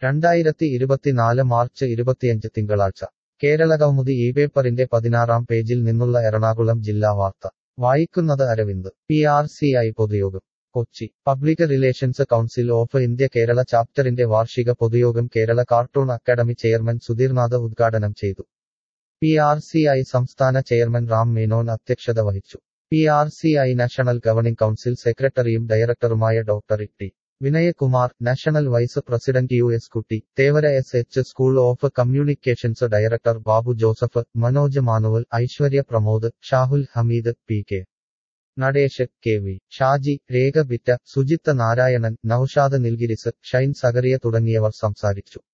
രണ്ടായിരത്തി ഇരുപത്തിനാല് മാർച്ച് ഇരുപത്തിയഞ്ച് തിങ്കളാഴ്ച കേരളകൗമുദി ഈ പേപ്പറിന്റെ പതിനാറാം പേജിൽ നിന്നുള്ള എറണാകുളം ജില്ലാ വാർത്ത വായിക്കുന്നത് Aravind P R C I പൊതുയോഗം Kochi Public Relations Council of India Kerala ചാപ്റ്ററിന്റെ വാർഷിക പൊതുയോഗം Kerala cartoon academy chairman Sudheernath ഉദ്ഘാടനം ചെയ്തു പി ആർ സി ഐ സംസ്ഥാന ചെയർമാൻ റാം മേനോൻ അധ്യക്ഷത വഹിച്ചു P R C I national governing council സെക്രട്ടറിയും ഡയറക്ടറുമായ doctor T Vinayakumar national vice president U S Kutty Thevara S H school of communications director Babu Joseph Manoj Manuel Aishwarya Pramod Shahul Hameed P K Nadesh K V Shaji Rekha Bitta Sujith Narayanan Noushad Nilgiris Shine Zacharia തുടങ്ങിയവർ സംസാരിച്ചു